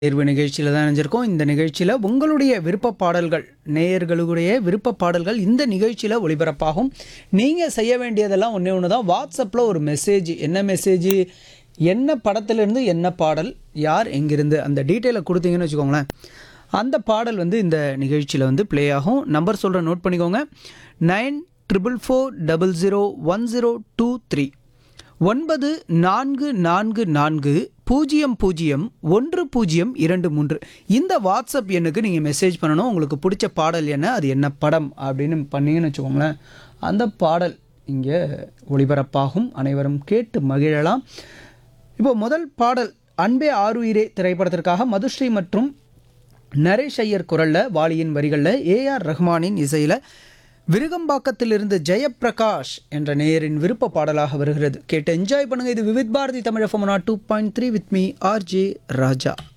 தேர்வு நிகழ்ச்சியில் தான் நினைஞ்சிருக்கோம் இந்த நிகழ்ச்சியில் உங்களுடைய விருப்ப பாடல்கள் நேயர்களுடைய விருப்ப பாடல்கள் இந்த நிகழ்ச்சியில் ஒளிபரப்பாகும் நீங்கள் செய்ய வேண்டியதெல்லாம் ஒன்றே ஒன்று தான் வாட்ஸ்அப்பில் ஒரு மெசேஜ் என்ன மெசேஜ் என்ன படத்துலேருந்து என்ன பாடல் யார் எங்கிருந்து அந்த டீட்டெயிலை கொடுத்தீங்கன்னு வச்சுக்கோங்களேன் அந்த பாடல் வந்து இந்த நிகழ்ச்சியில் வந்து ப்ளே ஆகும் நம்பர் சொல்கிற நோட் பண்ணிக்கோங்க nine triple four double zero one zero two three ஒன்பது நான்கு நான்கு நான்கு பூஜ்ஜியம் பூஜ்ஜியம் ஒன்று பூஜ்ஜியம் இரண்டு மூன்று இந்த வாட்ஸ்அப் எண்ணுக்கு நீங்கள் மெசேஜ் பண்ணணும் உங்களுக்கு பிடிச்ச பாடல் என்ன அது என்ன படம் அப்படின்னு பண்ணீங்கன்னு வச்சுக்கோங்களேன் அந்த பாடல் இங்கே ஒளிபரப்பாகும் அனைவரும் கேட்டு மகிழலாம் இப்போ முதல் பாடல் அன்பே ஆருயிரே திரைப்படத்திற்காக மதுஸ்ரீ மற்றும் நரேஷ் ஐயர் குரலில் வாலியின் வரிகளில் ஏஆர் ரஹ்மானின் இசையில் விருகம்பாக்கத்திலிருந்து ஜெயப்பிரகாஷ் என்ற நேயரின் விருப்ப பாடலாக வருகிறது கேட்டு என்ஜாய் பண்ணுங்க இது Vividh Bharati Tamil FM two point three with me R J Raja